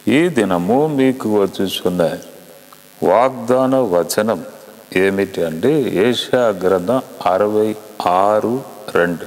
ఈ దినము మీకు వచ్చుచున్న వాగ్దాన వచనం ఏమిటి అంటే ఏషా గ్రంథం అరవై ఆరు రెండు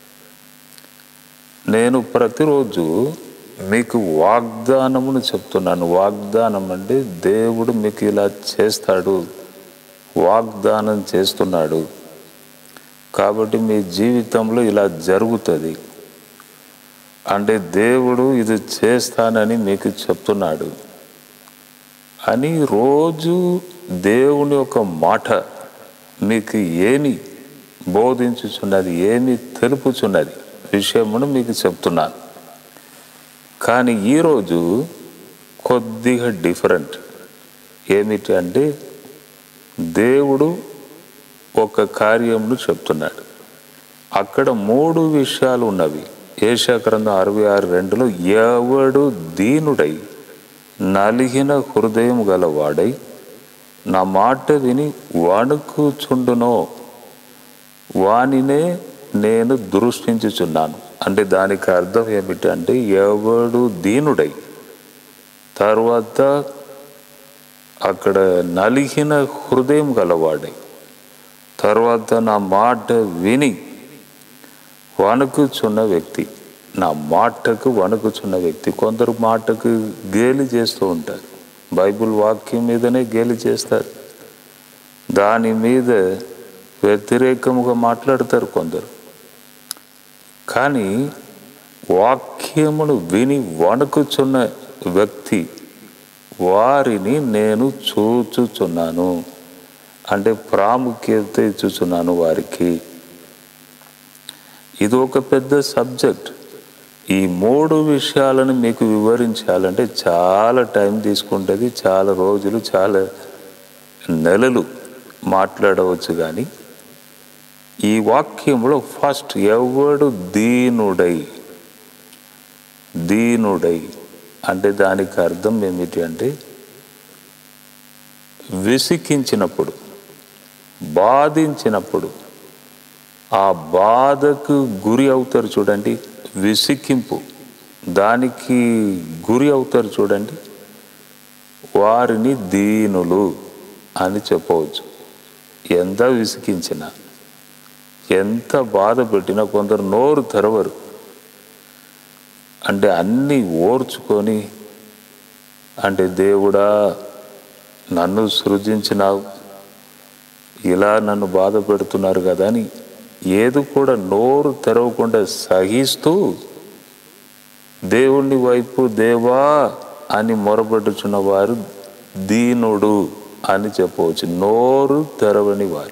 నేను ప్రతిరోజు మీకు వాగ్దానమును చెప్తున్నాను వాగ్దానం అంటే దేవుడు మీకు ఇలా చేస్తాడు వాగ్దానం చేస్తున్నాడు కాబట్టి మీ జీవితంలో ఇలా జరుగుతుంది అంటే దేవుడు ఇది చేస్తానని మీకు చెప్తున్నాడు అని రోజు దేవుని ఒక మాట మీకు ఏమి బోధించుచున్నది ఏమి తెలుపుచున్నది విషయమును మీకు చెప్తున్నాను కానీ ఈరోజు కొద్దిగా డిఫరెంట్ ఏమిటి అంటే దేవుడు ఒక కార్యమును చెప్తున్నాడు అక్కడ మూడు విషయాలు ఉన్నవి ఏషాగ్రంథం అరవై ఆరు రెండులో ఎవడు దీనుడై నలిగిన హృదయం గలవాడై నా మాట విని వణుకుచుండునో వానినే నేను దృష్టించుచున్నాను అంటే దానికి అర్థం ఏమిటి అంటే ఎవడు దీనుడై తర్వాత అక్కడ నలిగిన హృదయం గలవాడై తర్వాత నా మాట విని వణుకుచున్న వ్యక్తి నా మాటకు వణుకుచున్న వ్యక్తి కొందరు మాటకు గేలి చేస్తూ ఉంటారు బైబిల్ వాక్యం మీదనే గేలి చేస్తారు దాని మీద వ్యతిరేకముగా మాట్లాడతారు కొందరు కానీ వాక్యమును విని వణుకుచున్న వ్యక్తి వారిని నేను చూచుచున్నాను అంటే ప్రాముఖ్యత ఇచ్చుచున్నాను వారికి ఇది ఒక పెద్ద సబ్జెక్ట్ ఈ మూడు విషయాలను మీకు వివరించాలంటే చాలా టైం తీసుకుంటుంది చాలా రోజులు చాలా నెలలు మాట్లాడవచ్చు కానీ ఈ వాక్యంలో ఫస్ట్ ఎవడు దీనుడై దీనుడై అంటే దానికి అర్థం ఏమిటి అంటే విసికించినప్పుడు బాధించినప్పుడు ఆ బాధకు గురి అవుతారు చూడండి విసికింపు దానికి గురి అవుతారు చూడండి వారిని దీనులు అని చెప్పవచ్చు ఎంత విసికించినా ఎంత బాధ పెట్టినా కొందరు నోరు తెరవరు అంటే అన్నీ ఓర్చుకొని అంటే దేవుడా నన్ను సృజించినావు ఇలా నన్ను బాధ పెడుతున్నారు కదా అని ఏది కూడా నోరు తెరవకుండా సహిస్తూ దేవుని వైపు దేవా అని మొరపెట్టుచున్న వారు దీనుడు అని చెప్పవచ్చు నోరు తెరవని వారు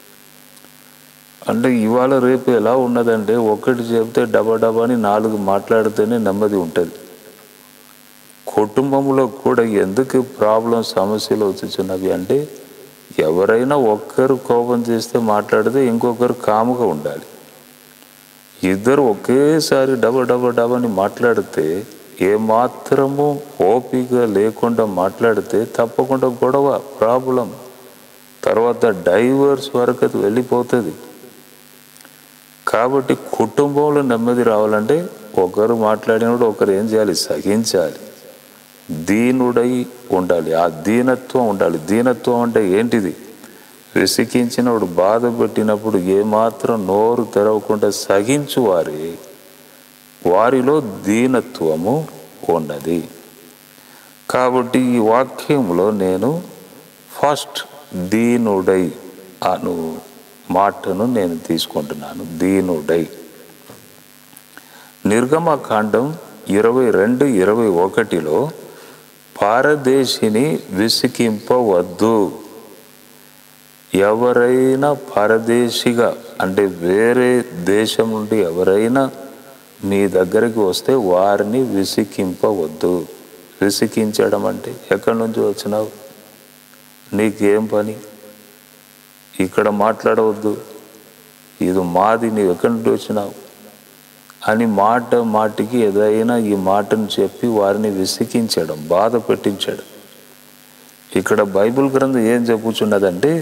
అంటే ఇవాళ రేపు ఎలా ఉన్నదంటే ఒకటి చెప్తే డబా డబా అని నాలుగు మాట్లాడితేనే నెమ్మది ఉంటుంది కుటుంబంలో కూడా ఎందుకు ప్రాబ్లం సమస్యలు వచ్చుచున్నవి అంటే ఎవరైనా ఒక్కరు కోపం చేస్తే మాట్లాడితే ఇంకొకరు కాముగా ఉండాలి ఇద్దరు ఒకేసారి డబ డబ డబ అని మాట్లాడితే ఏమాత్రము ఓపిక లేకుండా మాట్లాడితే తప్పకుండా గొడవ ప్రాబ్లం తర్వాత డైవర్స్ వరకు అది వెళ్ళిపోతుంది కాబట్టి కుటుంబంలో నెమ్మది రావాలంటే ఒకరు మాట్లాడినప్పుడు ఒకరు ఏం చేయాలి సహించాలి దీనుడై ఉండాలి ఆ దీనత్వం ఉండాలి దీనత్వం అంటే ఏంటిది విసికించినప్పుడు బాధ పెట్టినప్పుడు ఏమాత్రం నోరు తెరవకుండా సహించు వారి వారిలో దీనత్వము ఉన్నది కాబట్టి ఈ వాక్యంలో నేను ఫస్ట్ దీనుడై అను మాటను నేను తీసుకుంటున్నాను దీనుడై నిర్గమకాండం ఇరవై రెండు ఇరవై ఒకటిలో పారదేశిని విసికింపవద్దు ఎవరైనా పరదేశిగా అంటే వేరే దేశం నుండి ఎవరైనా మీ దగ్గరికి వస్తే వారిని విసికింపవద్దు విసికించడం అంటే ఎక్కడి నుంచి వచ్చినావు నీకేం పని ఇక్కడ మాట్లాడవద్దు ఇది మాది నీవు ఎక్కడి నుండి వచ్చినావు అని మాట మాటికి ఏదైనా ఈ మాటను చెప్పి వారిని విసికించడం బాధ పెట్టించడం ఇక్కడ బైబిల్ గ్రంథం ఏం చెప్పుచున్నదంటే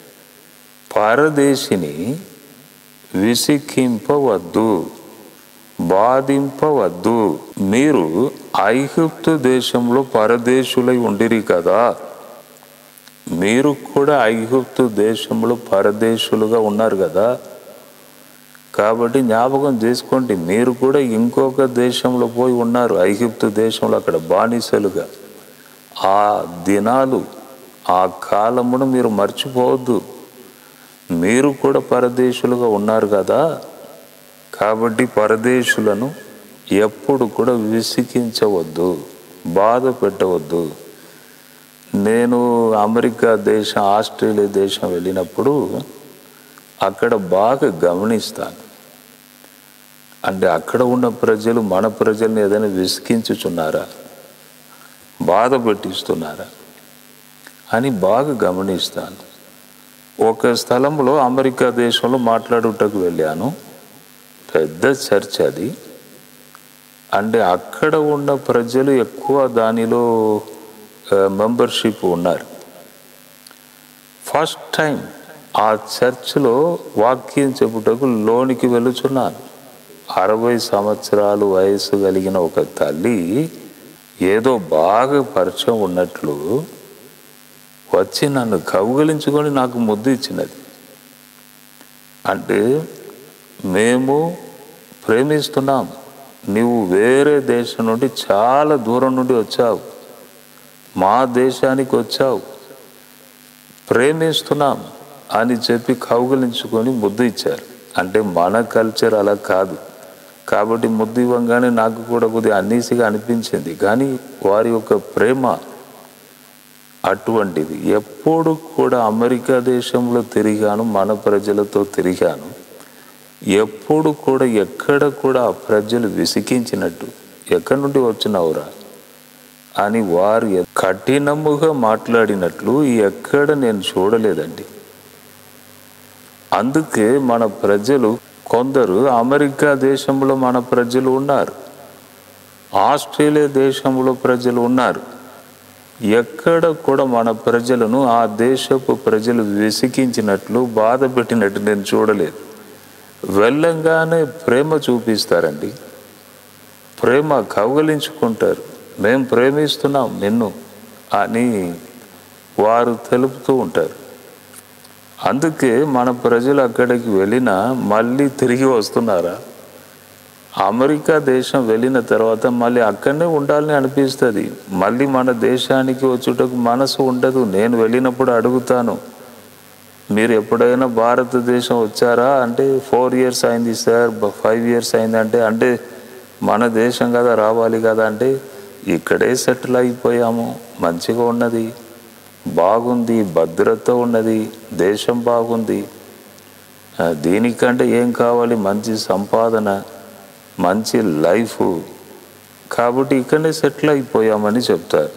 పరదేశిని విసికింపవద్దు బాధింపవద్దు మీరు ఐగుప్తు దేశంలో పరదేశులై ఉండిరి కదా మీరు కూడా ఐగుప్తు దేశంలో పరదేశులుగా ఉన్నారు కదా కాబట్టి జ్ఞాపకం చేసుకోండి మీరు కూడా ఇంకొక దేశంలో పోయి ఉన్నారు ఐగుప్తు దేశంలో అక్కడ బానిసలుగా ఆ దినాలు ఆ కాలమును మీరు మర్చిపోవద్దు మీరు కూడా పరదేశులుగా ఉన్నారు కదా కాబట్టి పరదేశులను ఎప్పుడు కూడా విసిగించవద్దు బాధ పెట్టవద్దు నేను అమెరికా దేశం ఆస్ట్రేలియా దేశం వెళ్ళినప్పుడు అక్కడ బాగా గమనిస్తాను అంటే అక్కడ ఉన్న ప్రజలు మన ప్రజల్ని ఏదైనా విసిగించుచున్నారా బాధ పెట్టిస్తున్నారా అని బాగా గమనిస్తాను ఒక స్థలంలో అమెరికా దేశంలో మాట్లాడుటకు వెళ్ళాను పెద్ద చర్చ్ అది అంటే అక్కడ ఉన్న ప్రజలు ఎక్కువ దానిలో మెంబర్షిప్ ఉన్నారు ఫస్ట్ టైం ఆ చర్చ్లో వాక్యం చెప్పుటకు లోనికి వెళుచున్నాను అరవై సంవత్సరాలు వయసు కలిగిన ఒక తల్లి ఏదో బాగా పరిచయం ఉన్నట్లు వచ్చి నన్ను కౌగలించుకొని నాకు ముద్దు ఇచ్చినది అంటే మేము ప్రేమిస్తున్నాం నీవు వేరే దేశం నుండి చాలా దూరం నుండి వచ్చావు మా దేశానికి వచ్చావు ప్రేమిస్తున్నాం అని చెప్పి కౌగలించుకొని ముద్దు ఇచ్చారు అంటే మన కల్చర్ అలా కాదు కాబట్టి ముద్దు ఇవ్వగానే నాకు కూడా కొద్దిగా అన్నీసిగా అనిపించింది కానీ వారి యొక్క ప్రేమ అటువంటిది ఎప్పుడు కూడా అమెరికా దేశంలో తిరిగాను మన ప్రజలతో తిరిగాను ఎప్పుడు కూడా ఎక్కడ కూడా ఆ ప్రజలు విసిగించినట్టు ఎక్కడి నుండి వచ్చినావురా అని వారు కఠినముగా మాట్లాడినట్లు ఎక్కడ నేను చూడలేదండి అందుకే మన ప్రజలు కొందరు అమెరికా దేశంలో మన ప్రజలు ఉన్నారు ఆస్ట్రేలియా దేశంలో ప్రజలు ఉన్నారు ఎక్కడ కూడా మన ప్రజలను ఆ దేశపు ప్రజలు విసిగించినట్లు బాధ పెట్టినట్టు నేను చూడలేదు వెళ్ళంగానే ప్రేమ చూపిస్తారండి ప్రేమ కౌగలించుకుంటారు మేము ప్రేమిస్తున్నాం నిన్ను అని వారు తెలుపుతూ ఉంటారు అందుకే మన ప్రజలు అక్కడికి వెళ్ళినా మళ్ళీ తిరిగి వస్తున్నారా అమెరికా దేశం వెళ్ళిన తర్వాత మళ్ళీ అక్కడనే ఉండాలని అనిపిస్తుంది మళ్ళీ మన దేశానికి వచ్చుటకు మనసు ఉండదు నేను వెళ్ళినప్పుడు అడుగుతాను మీరు ఎప్పుడైనా భారతదేశం వచ్చారా అంటే ఫోర్ ఇయర్స్ అయింది సార్ ఫైవ్ ఇయర్స్ అయింది అంటే అంటే మన దేశం కదా రావాలి కదా అంటే ఇక్కడే సెటిల్ అయిపోయాము మంచిగా ఉన్నది బాగుంది భద్రత ఉన్నది దేశం బాగుంది ఆ, దీనికంటే ఏం కావాలి మంచి సంపాదన మంచి లైఫ్ కాబట్టి ఇక్కడనే సెటిల్ అయిపోయామని చెప్తారు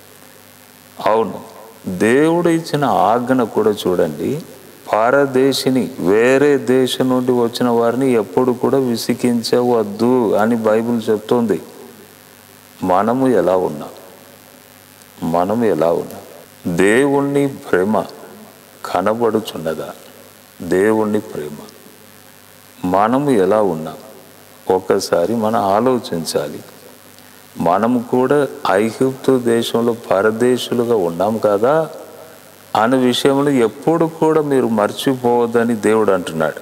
అవును దేవుడు ఇచ్చిన ఆజ్ఞ కూడా చూడండి పారదేశిని వేరే దేశం నుండి వచ్చిన వారిని ఎప్పుడు కూడా విసిగించవద్దు అని బైబిల్ చెప్తుంది మనము ఎలా ఉన్నాం మనము ఎలా ఉన్నాం దేవుణ్ణి ప్రేమ కనబడుచున్నదా దేవుణ్ణి ప్రేమ మనము ఎలా ఉన్నాం ఒకసారి మనం ఆలోచించాలి మనము కూడా ఐగుప్తు దేశంలో పరదేశులుగా ఉన్నాం కదా అనే విషయంలో ఎప్పుడు కూడా మీరు మర్చిపోవద్దని దేవుడు అంటున్నాడు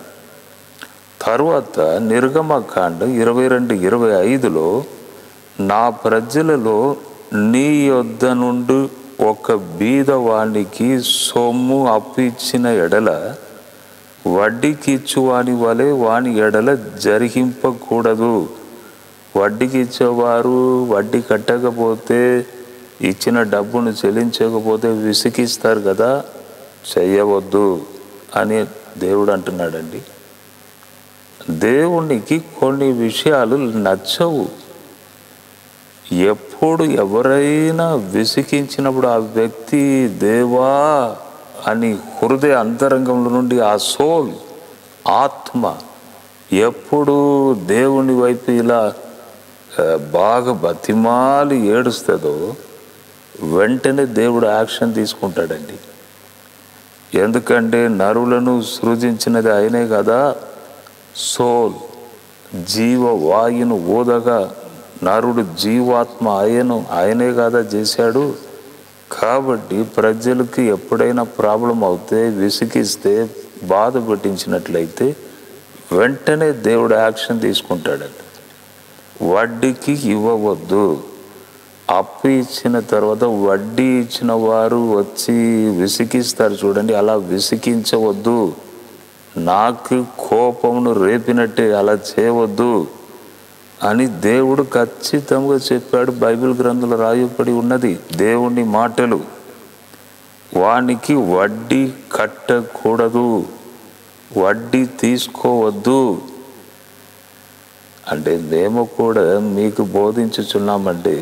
తరువాత నిర్గమకాండ ఇరవై రెండు ఇరవై ఐదులో నా ప్రజలలో నీ యొద్ద నుండి ఒక బీదవానికి సొమ్ము అప్పు ఇచ్చిన ఎడల వడ్డీకి ఇచ్చు వాని వలె వాని ఎడల జరిగింపకూడదు వడ్డీకి ఇచ్చేవారు వడ్డీ కట్టకపోతే ఇచ్చిన డబ్బును చెల్లించకపోతే విసిగిస్తారు కదా చెయ్యవద్దు అని దేవుడు అంటున్నాడండి దేవునికి కొన్ని విషయాలు నచ్చవు ఎప్పుడు ఎవరైనా విసిగించినప్పుడు ఆ వ్యక్తి దేవా అని హృదయ అంతరంగంలో నుండి ఆ సోల్ ఆత్మ ఎప్పుడు దేవుని వైపు ఇలా ఆ, బాగా బతిమాలి ఏడుస్తుందో వెంటనే దేవుడు యాక్షన్ తీసుకుంటాడండి ఎందుకంటే నరులను సృజించినది ఆయనే కదా సోల్ జీవవాయును ఊదగా నరుడు జీవాత్మ ఆయను ఆయనే కదా చేశాడు కాబట్టి ప్రజలకి ఎప్పుడైనా ప్రాబ్లం అవుతే విసిగిస్తే బాధ పెట్టించినట్లయితే వెంటనే దేవుడు యాక్షన్ తీసుకుంటాడంట వడ్డీకి ఇవ్వవద్దు అప్పు ఇచ్చిన తర్వాత వడ్డీ ఇచ్చిన వారు వచ్చి విసిగిస్తారు చూడండి అలా విసిగించవద్దు నాకు కోపమును రేపినట్టే అలా చేయవద్దు అని దేవుడు ఖచ్చితంగా చెప్పాడు బైబిల్ గ్రంథంలో రాయబడి ఉన్నది దేవుని మాటలు వానికి వడ్డీ కట్టకూడదు వడ్డీ తీసుకోవద్దు అంటే మేము కూడా మీకు బోధించుచున్నామంటే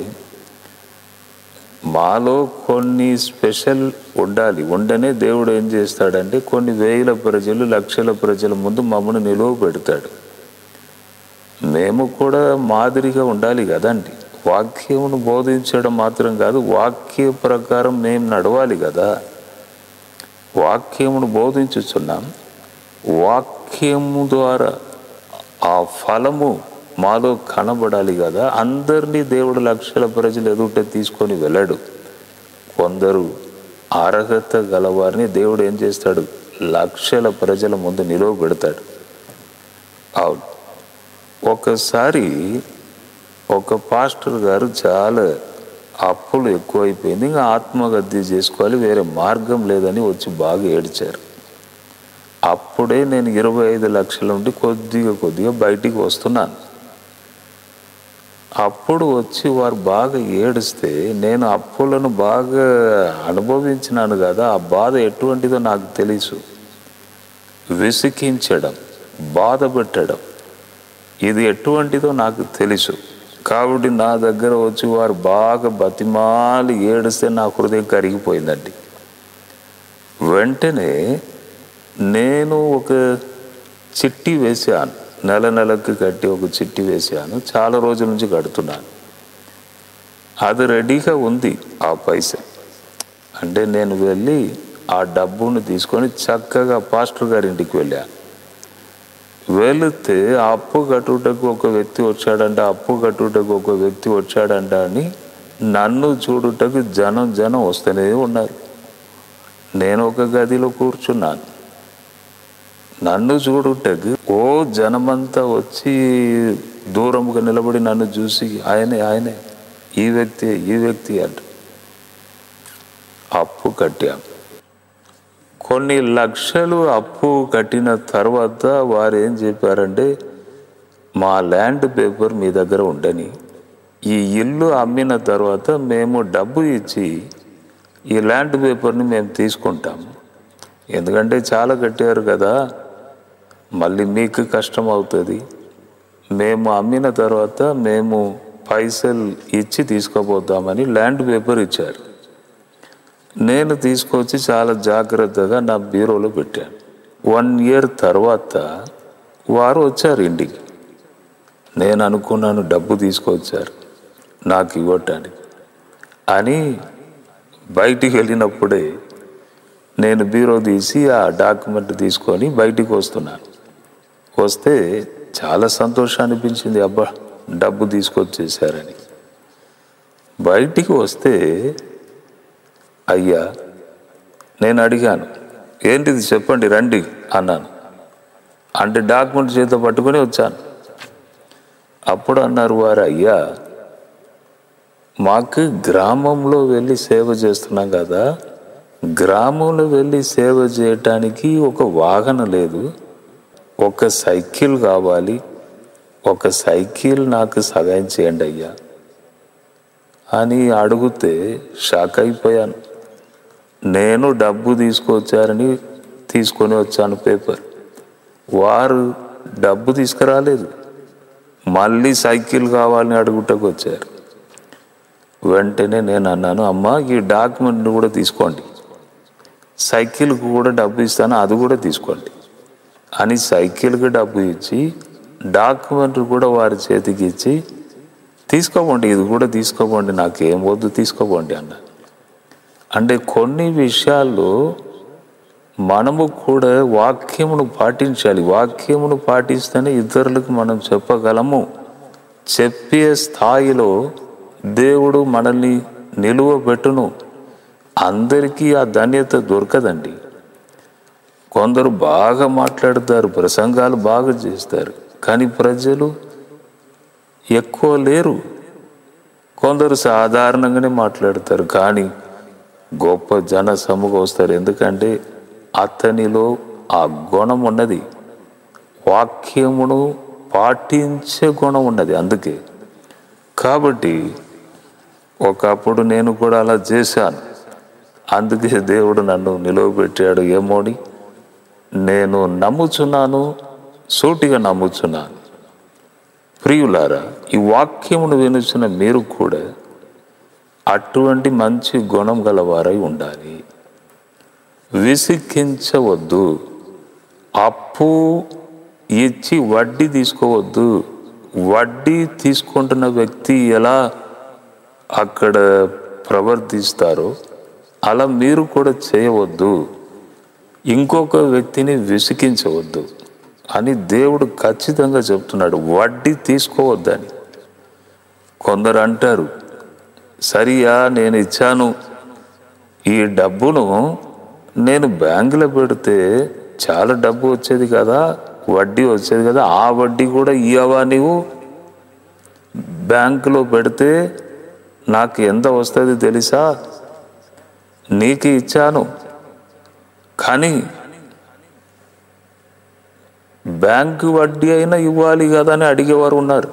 మాలో కొన్ని స్పెషల్ ఉండాలి ఉండనే దేవుడు ఏం చేస్తాడంటే కొన్ని వేల ప్రజలు లక్షల ప్రజల ముందు మమ్మల్ని నిలువ పెడతాడు మేము కూడా మాదిరిగా ఉండాలి కదండి వాక్యమును బోధించడం మాత్రం కాదు వాక్య ప్రకారం మేము నడవాలి కదా వాక్యమును బోధించుచున్నాం వాక్యము ద్వారా ఆ ఫలము మాలో కనబడాలి కదా అందరినీ దేవుడు లక్షల ప్రజలు ఎదుట తీసుకొని వెళ్ళాడు కొందరు అర్హత గలవారిని దేవుడు ఏం చేస్తాడు లక్షల ప్రజల ముందు నిలువ పెడతాడు అవును ఒకసారి ఒక పాస్టర్ గారు చాలా అప్పులు ఎక్కువైపోయింది ఇంకా ఆత్మహత్య చేసుకోవాలి వేరే మార్గం లేదని వచ్చి బాగా ఏడ్చారు అప్పుడే నేను ఇరవై ఐదు లక్షల నుండి కొద్దిగా కొద్దిగా బయటికి వస్తున్నాను అప్పుడు వచ్చి వారు బాగా ఏడిస్తే నేను అప్పులను బాగా అనుభవించినాను కదా ఆ బాధ ఎటువంటిదో నాకు తెలుసు విసికించడం బాధ పెట్టడం ఇది ఎటువంటిదో నాకు తెలుసు కాబట్టి నా దగ్గర వచ్చి వారు బాగా బతిమాలి ఏడిస్తే నా హృదయం కరిగిపోయిందండి వెంటనే నేను ఒక చిట్టి వేశాను నెల నెలకి కట్టి ఒక చిట్టి వేశాను చాలా రోజుల నుంచి కడుతున్నాను అది రెడీగా ఉంది ఆ పైసలు అంటే నేను వెళ్ళి ఆ డబ్బును తీసుకొని చక్కగా పాస్టర్ గారి ఇంటికి వెళ్ళాను వెళితే ఆ అప్పు కట్టుటకు ఒక వ్యక్తి వచ్చాడంట అప్పు కట్టుటకు ఒక వ్యక్తి వచ్చాడంట అని నన్ను చూడుటకు జనం జనం వస్తూనే ఉన్నారు నేను ఒక గదిలో కూర్చున్నాను నన్ను చూడుటకు ఓ జనమంతా వచ్చి దూరముగా నిలబడి నన్ను చూసి ఆయనే ఆయనే ఈ వ్యక్తి ఈ వ్యక్తి అంట అప్పు కట్టాం కొన్ని లక్షలు అప్పు కట్టిన తర్వాత వారు ఏం చెప్పారంటే మా ల్యాండ్ పేపర్ మీ దగ్గర ఉండని ఈ ఇల్లు అమ్మిన తర్వాత మేము డబ్బు ఇచ్చి ఈ ల్యాండ్ పేపర్ని మేము తీసుకుంటాం ఎందుకంటే చాలా కట్టారు కదా మళ్ళీ మీకు కష్టం అవుతుంది మేము అమ్మిన తర్వాత మేము పైసలు ఇచ్చి తీసుకోపోతామని ల్యాండ్ పేపర్ ఇచ్చారు నేను తీసుకొచ్చి చాలా జాగ్రత్తగా నా బీరోలో పెట్టాను వన్ ఇయర్ తర్వాత వారు వచ్చారు ఇంటికి నేను అనుకున్నాను డబ్బు తీసుకొచ్చారు నాకు ఇవ్వటానికి అని బయటికి వెళ్ళినప్పుడే నేను బీరో తీసి ఆ డాక్యుమెంట్ తీసుకొని బయటికి వస్తున్నాను వస్తే చాలా సంతోషం అనిపించింది అబ్బా డబ్బు తీసుకొచ్చేసారని బయటికి వస్తే అయ్యా నేను అడిగాను ఏంటిది చెప్పండి రండి అన్నాను అంటే డాక్యుమెంట్ చేత పట్టుకొని వచ్చాను అప్పుడు అన్నారు వారు అయ్యా మాకు గ్రామంలో వెళ్ళి సేవ చేస్తున్నాం కదా గ్రామంలో వెళ్ళి సేవ చేయటానికి ఒక వాహనం లేదు ఒక సైకిల్ కావాలి ఒక సైకిల్ నాకు సహాయం చేయండి అయ్యా అని అడిగితే షాక్ అయిపోయాను నేను డబ్బు తీసుకొచ్చారని తీసుకొని వచ్చాను పేపర్ వారు డబ్బు తీసుకురాలేదు మళ్ళీ సైకిల్ కావాలని అడుగుటకు వచ్చారు వెంటనే నేను అన్నాను అమ్మా ఈ డాక్యుమెంట్ కూడా తీసుకోండి సైకిల్కి కూడా డబ్బు ఇస్తాను అది కూడా తీసుకోండి అని సైకిల్కి డబ్బు ఇచ్చి డాక్యుమెంట్ కూడా వారి చేతికి ఇచ్చి తీసుకోపోండి ఇది కూడా తీసుకోపోండి నాకేం వద్దు తీసుకోపోండి అన్న అంటే కొన్ని విషయాల్లో మనము కూడా వాక్యమును పాటించాలి వాక్యమును పాటిస్తేనే ఇతరులకు మనం చెప్పగలము చెప్పే స్థాయిలో దేవుడు మనల్ని నిలువబెట్టును అందరికీ ఆ ధన్యత దొరకదండి కొందరు బాగా మాట్లాడతారు ప్రసంగాలు బాగా చేస్తారు కానీ ప్రజలు ఎక్కువ లేరు కొందరు సాధారణంగానే మాట్లాడతారు కానీ గొప్ప జన సమూహం వస్తారు ఎందుకంటే అతనిలో ఆ గుణం ఉన్నది వాక్యమును పాటించే గుణం ఉన్నది అందుకే కాబట్టి ఒకప్పుడు నేను కూడా అలా చేశాను అందుకే దేవుడు నన్ను నిలవబెట్టాడు ఏమోని నేను నమ్ముచున్నాను సూటిగా నమ్ముచున్నాను ప్రియులారా ఈ వాక్యమును వినుచున్న మీరు కూడా అటువంటి మంచి గుణం గలవారై ఉండాలి విసిక్కించవద్దు అప్పు ఇచ్చి వడ్డీ తీసుకోవద్దు వడ్డీ తీసుకుంటున్న వ్యక్తి ఎలా అక్కడ ప్రవర్తిస్తారో అలా మీరు కూడా చేయవద్దు ఇంకొక వ్యక్తిని విసికించవద్దు అని దేవుడు ఖచ్చితంగా చెప్తున్నాడు వడ్డీ తీసుకోవద్దని కొందరు అంటారు సరియా నేను ఇచ్చాను ఈ డబ్బును నేను బ్యాంకులో పెడితే చాలా డబ్బు వచ్చేది కదా వడ్డీ వచ్చేది కదా ఆ వడ్డీ కూడా ఇవ్వవా నీవు బ్యాంకులో పెడితే నాకు ఎంత వస్తుంది తెలుసా నీకు ఇచ్చాను కానీ బ్యాంకు వడ్డీ అయినా ఇవ్వాలి కదా అని అడిగేవారు ఉన్నారు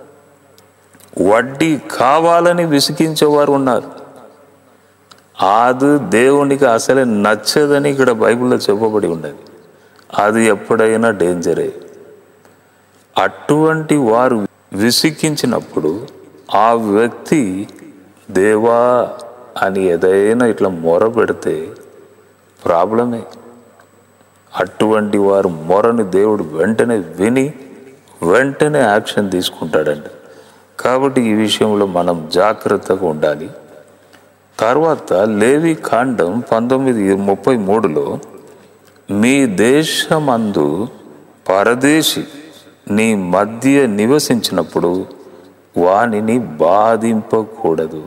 వడ్డీ కావాలని విసిగించేవారు ఉన్నారు అది దేవునికి అసలే నచ్చదని ఇక్కడ బైబిల్లో చెప్పబడి ఉన్నది అది ఎప్పుడైనా డేంజరే అటువంటి వారు విసిగించినప్పుడు ఆ వ్యక్తి దేవా అని ఏదైనా ఇట్లా మొర పెడితే ప్రాబ్లమే అటువంటి వారు మొరని దేవుడు వెంటనే విని వెంటనే యాక్షన్ తీసుకుంటాడండి కాబట్టి ఈ విషయంలో మనం జాగ్రత్తగా ఉండాలి తర్వాత లేవి కాండం పంతొమ్మిది ముప్పై మూడులో మీ దేశమందు పరదేశి నీ మధ్య నివసించినప్పుడు వానిని బాధింపకూడదు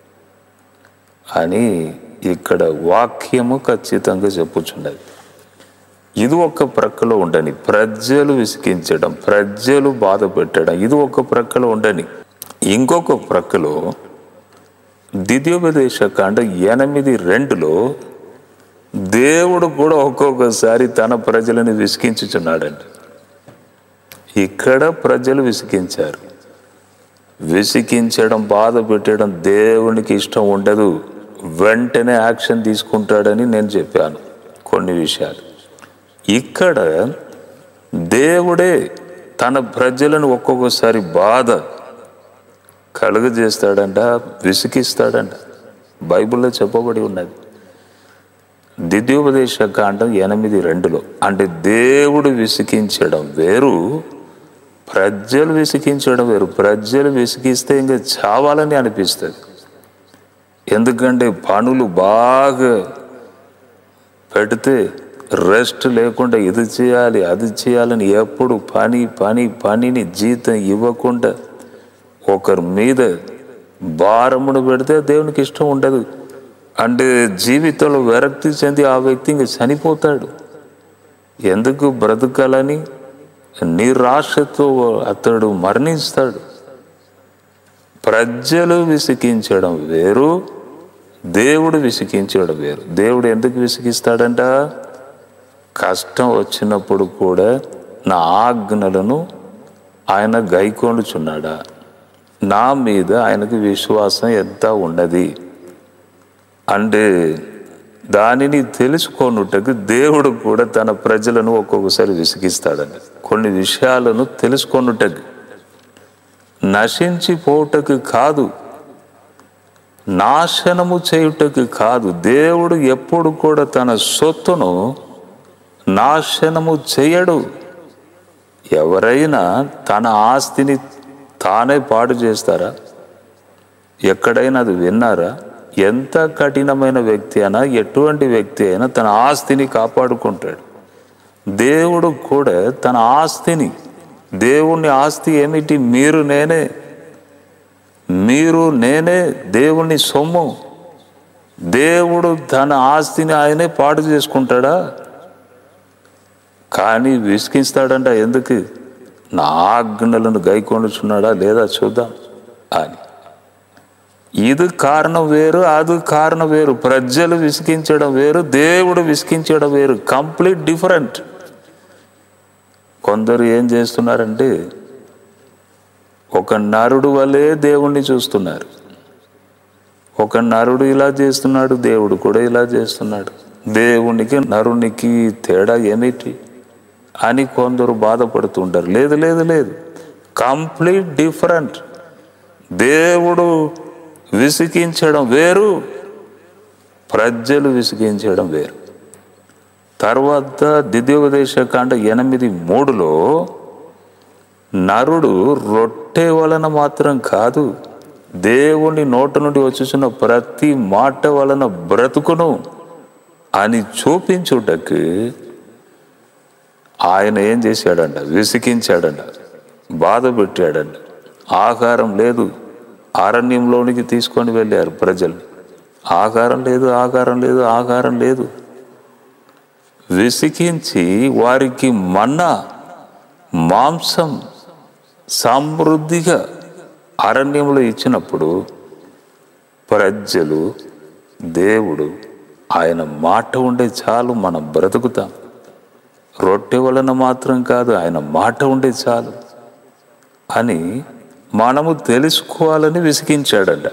అని ఇక్కడ వాక్యము ఖచ్చితంగా చెప్పుచున్నది ఇది ఒక ప్రక్కలో ఉండని ప్రజలు విసిగించడం ప్రజలు బాధ పెట్టడం ఇది ఒక ప్రక్కలో ఉండని ఇంకొక ప్రక్కలో ద్వితీయోపదేశ కాండ ఎనిమిది రెండులో దేవుడు కూడా ఒక్కొక్కసారి తన ప్రజలను విసిగించుచున్నాడండి ఇక్కడ ప్రజలు విసిగించారు విసిగించడం బాధ పెట్టడం దేవునికి ఇష్టం ఉండదు వెంటనే యాక్షన్ తీసుకుంటాడని నేను చెప్పాను కొన్ని విషయాలు ఇక్కడ దేవుడే తన ప్రజలను ఒక్కొక్కసారి బాధ కలుగజేస్తాడంట విసిగిస్తాడంట బైబిల్లో చెప్పబడి ఉన్నది ద్వితీయోపదేశ కాండం ఎనిమిది రెండులో అంటే దేవుడు విసిగించడం వేరు ప్రజలు విసిగించడం వేరు ప్రజలు విసిగిస్తే ఇంకా చావాలని అనిపిస్తుంది ఎందుకంటే పనులు బాగా పెడితే రెస్ట్ లేకుండా ఇది చేయాలి అది చేయాలని ఎప్పుడు పని పని పనిని జీతం ఇవ్వకుండా ఒకరి మీద భారమును పెడితే దేవునికి ఇష్టం ఉండదు అంటే జీవితంలో విరక్తి చెంది ఆ వ్యక్తి ఇంక చనిపోతాడు ఎందుకు బ్రతకాలని నిరాశతో అతడు మరణిస్తాడు ప్రజలు విసిగించడం వేరు దేవుడు విసిగించడం వేరు దేవుడు ఎందుకు విసిగిస్తాడంట కష్టం వచ్చినప్పుడు కూడా నా ఆజ్ఞలను ఆయన గైకొనుచున్నాడా నా మీద ఆయనకు విశ్వాసం ఎంత ఉన్నది అంటే దానిని తెలుసుకొనుటకు దేవుడు కూడా తన ప్రజలను ఒక్కొక్కసారి విసిగిస్తాడండి కొన్ని విషయాలను తెలుసుకొనుటకు నశించిపోవుటకు కాదు నాశనము చేయుటకు కాదు దేవుడు ఎప్పుడు కూడా తన సొత్తును నాశనము చేయడు ఎవరైనా తన ఆస్తిని తానే పాడు చేస్తారా ఎక్కడైనా అది విన్నారా ఎంత కఠినమైన వ్యక్తి అయినా ఎటువంటి వ్యక్తి అయినా తన ఆస్తిని కాపాడుకుంటాడు దేవుడు కూడా తన ఆస్తిని దేవుని ఆస్తి ఏమిటి మీరు నేనే మీరు నేనే దేవుని సొమ్ము దేవుడు తన ఆస్తిని ఆయనే పాడు చేసుకుంటాడా కానీ విసిగిస్తాడంట ఎందుకు నా ఆజ్ఞలను గైకొనుచున్నాడా లేదా చూద్దాం అని ఇది కారణం వేరు అది కారణం వేరు ప్రజలు విసిగించడం వేరు దేవుడు విసిగించడం వేరు కంప్లీట్ డిఫరెంట్ కొందరు ఏం చేస్తున్నారంటే ఒక నరుడు వలె దేవుణ్ణి చూస్తున్నారు ఒక నరుడు ఇలా చేస్తున్నాడు దేవుడు కూడా ఇలా చేస్తున్నాడు దేవునికి నరునికి తేడా ఏమిటి అని కొందరు బాధపడుతుంటారు లేదు లేదు లేదు కంప్లీట్ డిఫరెంట్ దేవుడు విసిగించడం వేరు ప్రజలు విసిగించడం వేరు తర్వాత ద్వితీయోపదేశ కాండ ఎనిమిది మూడులో నరుడు రొట్టె వలన మాత్రం కాదు దేవుని నోట నుండి వచ్చుచున్న ప్రతి మాట వలన బ్రతుకును అని చూపించుటకు ఆయన ఏం చేశాడంట విసికించాడంట బాధ పెట్టాడంట ఆహారం లేదు అరణ్యంలోనికి తీసుకొని వెళ్ళారు ప్రజలు ఆహారం లేదు ఆహారం లేదు ఆహారం లేదు విసికించి వారికి మన్నా మాంసం సమృద్ధిగా అరణ్యంలో ఇచ్చినప్పుడు ప్రజలు దేవుడు ఆయన మాట ఉండే చాలు మనం బ్రతుకుతాం రొట్టె వలన మాత్రం కాదు ఆయన మాట ఉండే చాలు అని మనము తెలుసుకోవాలని విసిగించాడంట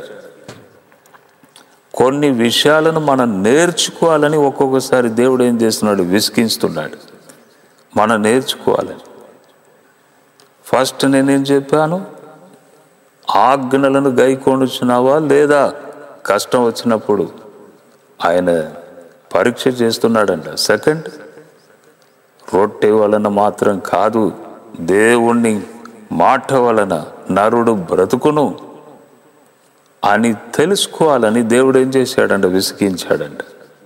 కొన్ని విషయాలను మనం నేర్చుకోవాలని ఒక్కొక్కసారి దేవుడు ఏం చేస్తున్నాడు విసిగిస్తున్నాడు మనం నేర్చుకోవాలని ఫస్ట్ నేనేం చెప్పాను ఆజ్ఞలను గైకొనుచున్నావా లేదా కష్టం వచ్చినప్పుడు ఆయన పరీక్ష చేస్తున్నాడంట సెకండ్ రొట్టె వలన మాత్రం కాదు దేవుణ్ణి మాట వలన నరుడు బ్రతుకును అని తెలుసుకోవాలని దేవుడు ఏం చేశాడంట విసిగించాడంట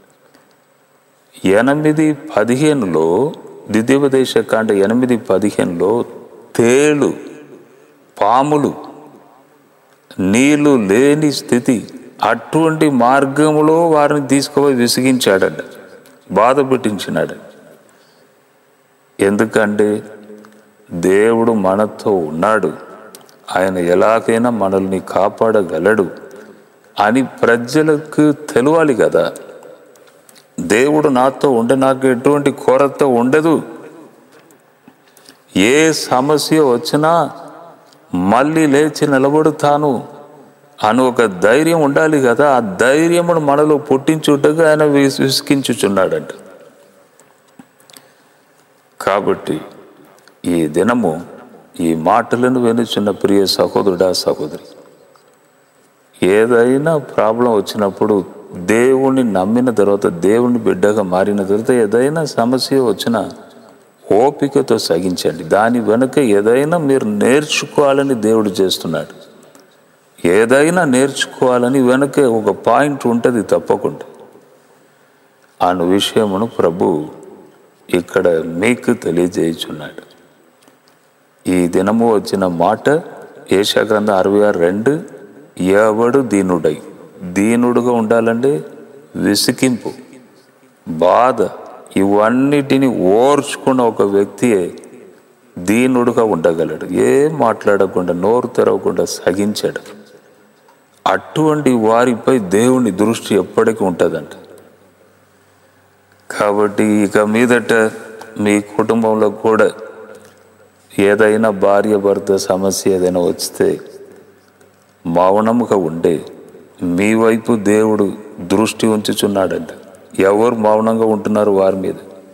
ఎనిమిది పదిహేనులో ద్వితీయోపదేశ కాండ ఎనిమిది పదిహేనులో తేలు పాములు నీళ్లు లేని స్థితి అటువంటి మార్గంలో వారిని తీసుకుపోయి విసిగించాడంట బాధ పెట్టించినాడు ఎందుకంటే దేవుడు మనతో ఉన్నాడు ఆయన ఎలాగైనా మనల్ని కాపాడగలడు అని ప్రజలకు తెలియాలి కదా దేవుడు నాతో ఉండే నాకు ఎటువంటి కొరత ఉండదు ఏ సమస్య వచ్చినా మళ్ళీ లేచి నిలబడుతాను అని ఒక ధైర్యం ఉండాలి కదా ఆ ధైర్యమును మనలో పుట్టించుటగా ఆయన విస్- విసిగించుచున్నాడంట కాబట్టి ఈ దినము ఈ మాటలను వినుచున్న ప్రియ సహోదరుడా సహోదరి ఏదైనా ప్రాబ్లం వచ్చినప్పుడు దేవుణ్ణి నమ్మిన తర్వాత దేవుని బిడ్డగా మారిన తర్వాత ఏదైనా సమస్య వచ్చినా ఓపికతో సగించండి దాని వెనుక ఏదైనా మీరు నేర్చుకోవాలని దేవుడు చేస్తున్నాడు ఏదైనా నేర్చుకోవాలని వెనుక ఒక పాయింట్ ఉంటుంది తప్పకుండా అను విషయమును ప్రభు ఇక్కడ మీకు తెలియజేయుచున్నాడు ఈ దినము వచ్చిన మాట ఏషా గ్రంథం అరవై ఆరు రెండు ఎవడు దీనుడై దీనుడుగా ఉండాలంటే విసికింపు బాధ ఇవన్నిటిని ఓర్చుకున్న ఒక వ్యక్తియే దీనుడుగా ఉండగలడు ఏం మాట్లాడకుండా నోరు తెరవకుండా సగించాడు అటువంటి వారిపై దేవుని దృష్టి ఎప్పటికీ ఉంటుందంట కాబట్టి ఇక మీదట మీ కుటుంబంలో కూడా ఏదైనా భార్య భర్త సమస్య ఏదైనా వస్తే మౌనముగా ఉండే మీ వైపు దేవుడు దృష్టి ఉంచుచున్నాడంట ఎవరు మౌనంగా ఉంటున్నారు వారి మీద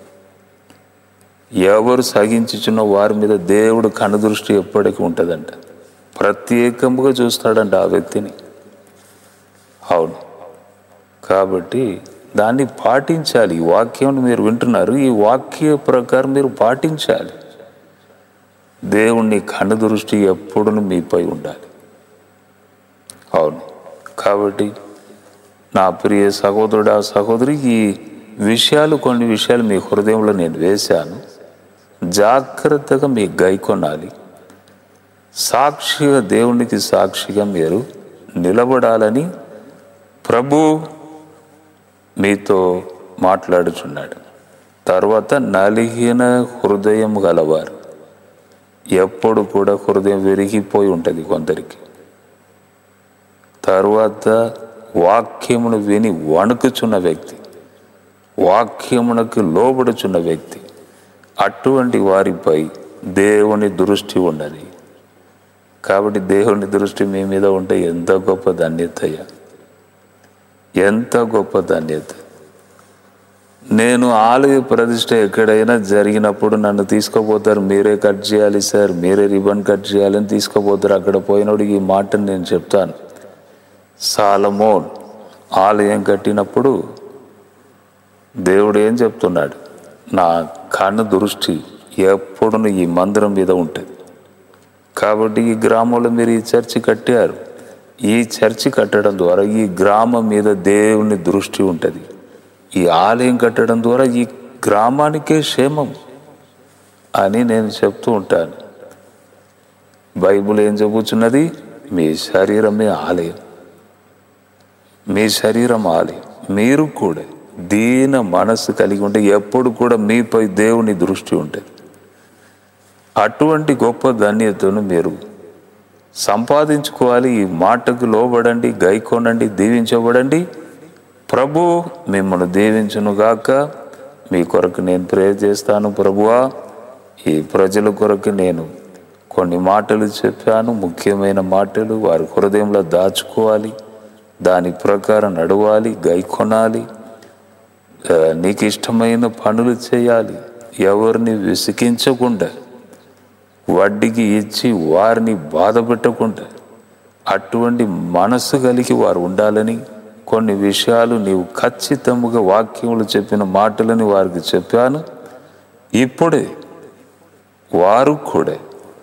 ఎవరు సగించుచున్న వారి మీద దేవుడు కనుదృష్టి ఎప్పటికీ ఉంటుందంట ప్రత్యేకముగా చూస్తాడంట ఆ వ్యక్తిని అవును కాబట్టి దాన్ని పాటించాలి ఈ వాక్యం మీరు వింటున్నారు ఈ వాక్య ప్రకారం మీరు పాటించాలి దేవుణ్ణి కనుదృష్టి ఎప్పుడును మీపై ఉండాలి అవును కాబట్టి నా ప్రియ సహోదరుడా సహోదరి ఈ విషయాలు కొన్ని విషయాలు మీ హృదయంలో నేను వేశాను జాగ్రత్తగా మీ గైకొనాలి సాక్షిగా దేవునికి సాక్షిగా మీరు నిలబడాలని ప్రభు మీతో మాట్లాడుచున్నాడు తర్వాత నలిగిన హృదయం గలవారు ఎప్పుడు కూడా హృదయం విరిగిపోయి ఉంటుంది కొందరికి తర్వాత వాక్యమును విని వణుకుచున్న వ్యక్తి వాక్యమునకు లోబడుచున్న వ్యక్తి అటువంటి వారిపై దేవుని దృష్టి ఉన్నది కాబట్టి దేవుని దృష్టి మీ మీద ఉంటే ఎంత గొప్ప ధన్యతయ్య ఎంత గొప్ప ధన్యత నేను ఆలయ ప్రతిష్ట ఎక్కడైనా జరిగినప్పుడు నన్ను తీసుకుపోతారు మీరే కట్ చేయాలి సార్ మీరే రిబన్ కట్ చేయాలని తీసుకుపోతారు అక్కడ పోయినప్పుడు ఈ మాటను నేను చెప్తాను సాలమోన్ ఆలయం కట్టినప్పుడు దేవుడు ఏం చెప్తున్నాడు నా కన్ను దృష్టి ఎప్పుడు ఈ మందిరం మీద ఉంటుంది కాబట్టి ఈ గ్రామంలో మీరు ఈ చర్చి కట్టారు ఈ చర్చి కట్టడం ద్వారా ఈ గ్రామం మీద దేవుని దృష్టి ఉంటుంది ఈ ఆలయం కట్టడం ద్వారా ఈ గ్రామానికే క్షేమం అని నేను చెప్తూ ఉంటాను బైబుల్ ఏం చెబుతున్నది మీ శరీరమే ఆలయం మీ శరీరం ఆలయం మీరు కూడా దీన మనస్సు కలిగి ఉంటే ఎప్పుడు కూడా మీపై దేవుని దృష్టి ఉంటుంది అటువంటి గొప్ప ధన్యతను మీరు సంపాదించుకోవాలి ఈ మాటకు లోబడండి గైకొనండి దీవించబడండి ప్రభు మిమ్మల్ని దీవించునుగాక మీ కొరకు నేను ప్రేర్ చేస్తాను ప్రభువా ఈ ప్రజల కొరకు నేను కొన్ని మాటలు చెప్పాను ముఖ్యమైన మాటలు వారి హృదయంలో దాచుకోవాలి దాని ప్రకారం నడవాలి గైకొనాలి ఆ, నీకు ఇష్టమైన పనులు చేయాలి ఎవరిని విసిగించకుండా వడ్డీకి ఇచ్చి వారిని బాధ పెట్టకుండా అటువంటి మనసు కలిగి వారు ఉండాలని కొన్ని విషయాలు నీవు ఖచ్చితంగా వాక్యములు చెప్పిన మాటలని వారికి చెప్పాను ఇప్పుడే వారు కూడా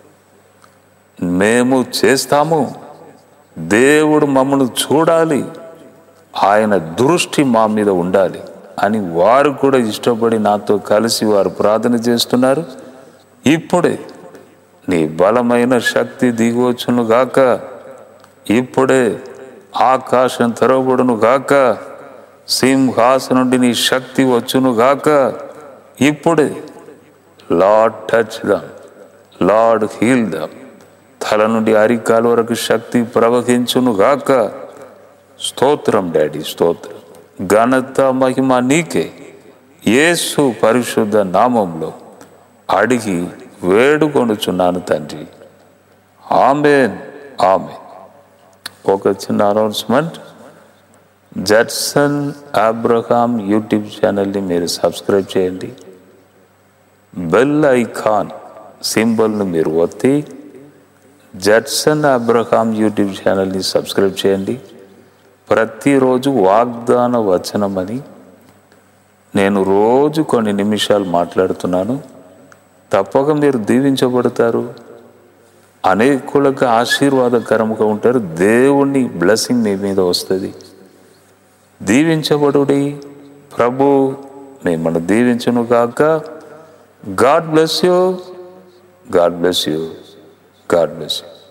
మేము చేస్తాము దేవుడు మమ్మల్ని చూడాలి ఆయన దృష్టి మా మీద ఉండాలి అని వారు కూడా ఇష్టపడి నాతో కలిసి వారు ప్రార్థన చేస్తున్నారు ఇప్పుడే నీ బలమైన శక్తి దిగవచ్చును గాక ఇప్పుడే ఆకాశం తెరవబడును గాక సింహాసనం నుండి నీ శక్తి వచ్చును గాక ఇప్పుడే Lord touch them Lord heal them తల నుండి అరికాల వరకు శక్తి ప్రవహించును గాక స్తోత్రం డాడీ స్తోత్రం ఘనత మహిమ నీకే యేసు పరిశుద్ధ నామంలో అడిగి వేడుకొనుచున్నాను తండ్రి ఆమెన్ ఆమె ఒక చిన్న అనౌన్స్మెంట్ జడ్సన్ అబ్రహాం యూట్యూబ్ ఛానల్ని మీరు సబ్స్క్రైబ్ చేయండి బెల్ ఐకాన్ సింబల్ను మీరు ఒత్తి జడ్సన్ అబ్రహాం యూట్యూబ్ ఛానల్ని సబ్స్క్రైబ్ చేయండి ప్రతిరోజు వాగ్దాన వచనమని నేను రోజు కొన్ని నిమిషాలు మాట్లాడుతున్నాను తప్పక మీరు దీవించబడతారు అనేకులకు ఆశీర్వాదకరంగా ఉంటారు దేవుని బ్లెస్సింగ్ మీ మీద వస్తుంది దీవించబడుడి ప్రభు మిమ్మల్ని దీవించును గాక God bless you God bless you God bless you